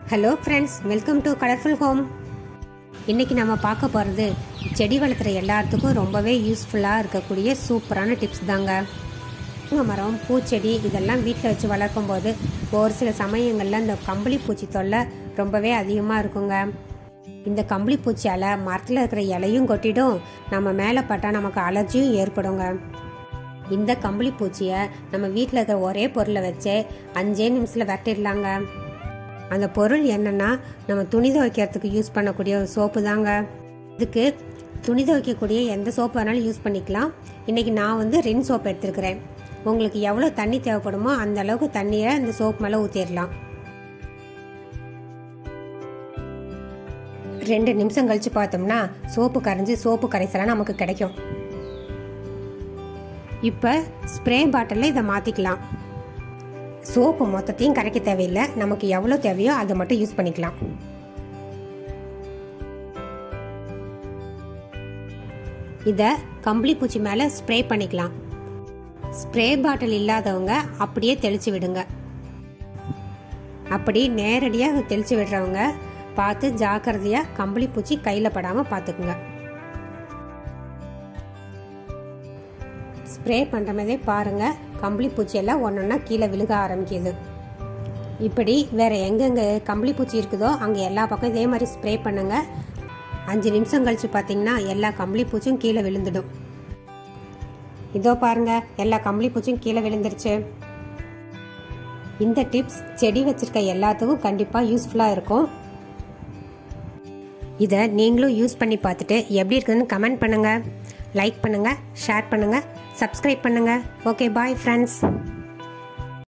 hello friends welcome to colourful home இன்றைக்கி நம்ம பார்க்க போகிறது செடி வளர்த்துற எல்லாத்துக்கும் ரொம்பவே யூஸ்ஃபுல்லாக இருக்கக்கூடிய சூப்பரான டிப்ஸ் தாங்க முருங்கை மரம் பூச்செடி இதெல்லாம் வீட்டில் வச்சு வளர்க்கும் போது ஒரு சில சமயங்களில் இந்த கம்பளி பூச்சி தொல்லை ரொம்பவே அதிகமாக இருக்குங்க இந்த கம்பளி பூச்சியால் மரத்தில் இருக்கிற இலையும் கொட்டிடும் நம்ம மேலே பட்டால் நமக்கு அலர்ஜியும் ஏற்படுங்க இந்த கம்பளி பூச்சியை நம்ம வீட்டில் இருக்கிற ஒரே பொருளை வச்சு அஞ்சே நிமிஷத்தில் விரட்டிடலாங்க அந்த பொருள் என்னன்னா நம்ம துணி துவைக்கிறதுக்கு யூஸ் பண்ணக்கூடிய ஒரு சோப்பு தாங்க இதுக்கு துணி துவைக்கக்கூடிய எந்த சோப்பு வேணாலும் யூஸ் பண்ணிக்கலாம் இன்னைக்கு நான் வந்து ரின் சோப் எடுத்துருக்கிறேன் உங்களுக்கு எவ்வளோ தண்ணி தேவைப்படுமோ அந்த அளவுக்கு தண்ணியை இந்த சோப் மேலே ஊற்றிடலாம் ரெண்டு நிமிஷம் கழிச்சு பார்த்தோம்னா சோப்பு கரைஞ்சி சோப்பு கரைசலாம் நமக்கு கிடைக்கும் இப்போ ஸ்ப்ரே பாட்டிலில் இதை மாற்றிக்கலாம் சோப்பு மொத்தத்தையும் கரைக்க தேவையில்லை நமக்கு எவ்வளோ தேவையோ அதை மட்டும் யூஸ் பண்ணிக்கலாம் இதை கம்பளி பூச்சி மேலே ஸ்ப்ரே பண்ணிக்கலாம் ஸ்ப்ரே பாட்டில் இல்லாதவங்க அப்படியே தெளிச்சு விடுங்க அப்படி நேரடியாக தெளிச்சு விடுறவங்க பார்த்து ஜாக்கிரதையாக கம்பளி பூச்சி கையில் படாமல் பார்த்துக்குங்க ஸ்ப்ரே பண்ணுற மாதிரியே பாருங்கள் கம்பளி பூச்சியெல்லாம் ஒன்றொன்னா கீழே விழுக ஆரம்பிக்குது இப்படி வேறு எங்கெங்கே கம்பளி பூச்சி இருக்குதோ அங்கே எல்லா பக்கம் இதே மாதிரி ஸ்ப்ரே பண்ணுங்க அஞ்சு நிமிஷம் கழிச்சு பார்த்தீங்கன்னா எல்லா கம்பளி பூச்சியும் கீழே விழுந்துடும் இதோ பாருங்க எல்லா கம்பளி பூச்சியும் கீழே விழுந்துருச்சு இந்த டிப்ஸ் செடி வச்சிருக்க எல்லாத்துக்கும் கண்டிப்பாக யூஸ்ஃபுல்லாக இருக்கும் இதை நீங்களும் யூஸ் பண்ணி பார்த்துட்டு எப்படி இருக்குதுன்னு கமெண்ட் பண்ணுங்கள் லைக் பண்ணுங்கள் ஷேர் பண்ணுங்கள் சப்ஸ்கிரைப் பண்ணுங்கள் ஓகே பாய் ஃப்ரெண்ட்ஸ்